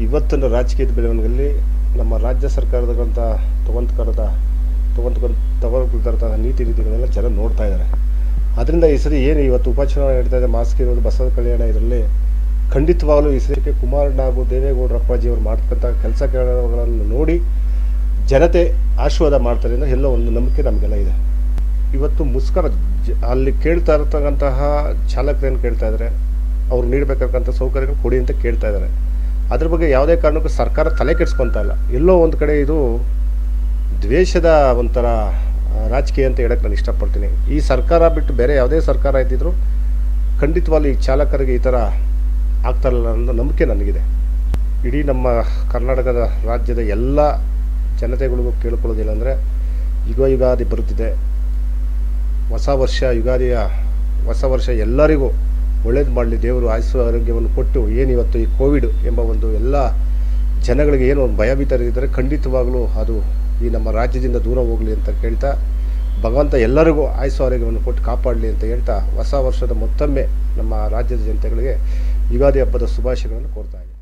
ಇವತ್ತಿನ ರಾಜಕೀಯದ ಬೆಳವಣಿಗೆಯಲ್ಲಿ ನಮ್ಮ ರಾಜ್ಯ ಸರ್ಕಾರದಂಥ ತಗೊಂಡ್ಕರದ ತಗೊಂಡ್ಕೊಂಡು ತಗೊಂಡ್ಕೊಳ್ತಾರಂಥ ನೀತಿ ನೀತಿಗಳನ್ನೆಲ್ಲ ಜನ ನೋಡ್ತಾ ಇದ್ದಾರೆ ಅದರಿಂದ ಈ ಸರಿ ಏನು ಇವತ್ತು ಉಪಚುನಾವಣೆ ನಡೀತಾ ಇದೆ ಮಾಸ್ಕ್ ಇರೋದು ಬಸವ ಕಲ್ಯಾಣ ಇದರಲ್ಲಿ ಖಂಡಿತವಾಗಲೂ ಈ ಸರಿ ಕುಮಾರಣ್ಣ ಹಾಗೂ ದೇವೇಗೌಡರ ಅಪ್ಪಾಜಿ ಅವರು ಮಾಡ್ತಕ್ಕಂಥ ಕೆಲಸ ಕಾರ್ಯಗಳನ್ನು ನೋಡಿ ಜನತೆ ಆಶೀರ್ವಾದ ಮಾಡ್ತಾರೆ ಅನ್ನೋ ಎಲ್ಲೋ ಒಂದು ನಂಬಿಕೆ ನಮಗೆಲ್ಲ ಇದೆ ಇವತ್ತು ಮುಸ್ಕರ ಜ- ಅಲ್ಲಿ ಕೇಳ್ತಾ ಇರತಕ್ಕಂತಹ ಚಾಲಕರೇನು ಕೇಳ್ತಾ ಇದ್ದಾರೆ ಅವ್ರು ನೀಡಬೇಕಾದಂಥ ಸೌಕರ್ಯಗಳು ಕೊಡಿ ಅಂತ ಕೇಳ್ತಾ ಇದ್ದಾರೆ ಅದ್ರ ಬಗ್ಗೆ ಯಾವುದೇ ಕಾರಣಕ್ಕೂ ಸರ್ಕಾರ ತಲೆ ಕೆಡಿಸ್ಕೊತಾ ಇಲ್ಲ ಎಲ್ಲೋ ಒಂದು ಕಡೆ ಇದು ದ್ವೇಷದ ಒಂಥರ ಆ, ರಾಜಕೀಯ ಅಂತ ಹೇಳಕ್ಕೆ ನಾನು ಇಷ್ಟಪಡ್ತೀನಿ ಈ ಸರ್ಕಾರ ಬಿಟ್ಟು ಬೇರೆ ಯಾವುದೇ ಸರ್ಕಾರ ಇದ್ದಿದ್ರು ಖಂಡಿತವಾಗ್ಲೂ ಈ ಚಾಲಕರಿಗೆ ಈ ಥರ ಆಗ್ತಾರಲ್ಲ ಅನ್ನೋ ನಂಬಿಕೆ ನನಗಿದೆ ಇಡೀ ನಮ್ಮ ಕರ್ನಾಟಕದ ರಾಜ್ಯದ ಎಲ್ಲ ಜನತೆಗಳಿಗೂ ಕೇಳ್ಕೊಳ್ಳೋದಿಲ್ಲ ಅಂದರೆ ಯುಗ ಯುಗಾದಿ ಬರುತ್ತಿದೆ ಹೊಸ ವರ್ಷ ಯುಗಾದಿಯ ಹೊಸ ವರ್ಷ ಎಲ್ಲರಿಗೂ ಒಳ್ಳೇದು ಮಾಡಲಿ ದೇವರು ಆಯುಸ್ಸು ಆರೋಗ್ಯವನ್ನು ಕೊಟ್ಟು ಏನಿವತ್ತು ಈ ಕೋವಿಡ್ ಎಂಬ ಒಂದು ಎಲ್ಲ ಜನಗಳಿಗೆ ಏನು ಒಂದು ಭಯಭೀತರಿದ್ದಾರೆ ಖಂಡಿತವಾಗಲೂ ಅದು ಈ ನಮ್ಮ ರಾಜ್ಯದಿಂದ ದೂರ ಹೋಗಲಿ ಅಂತ ಕೇಳ್ತಾ ಭಗವಂತ ಎಲ್ಲರಿಗೂ ಆಯುಸ್ಸು ಆರೋಗ್ಯವನ್ನು ಕೊಟ್ಟು ಕಾಪಾಡಲಿ ಅಂತ ಹೇಳ್ತಾ ಹೊಸ ವರ್ಷದ ಮತ್ತೊಮ್ಮೆ ನಮ್ಮ ರಾಜ್ಯದ ಜನತೆಗಳಿಗೆ ಯುಗಾದಿ ಹಬ್ಬದ ಶುಭಾಶಯಗಳನ್ನು ಕೋರ್ತಾ ಇದ್ದೀನಿ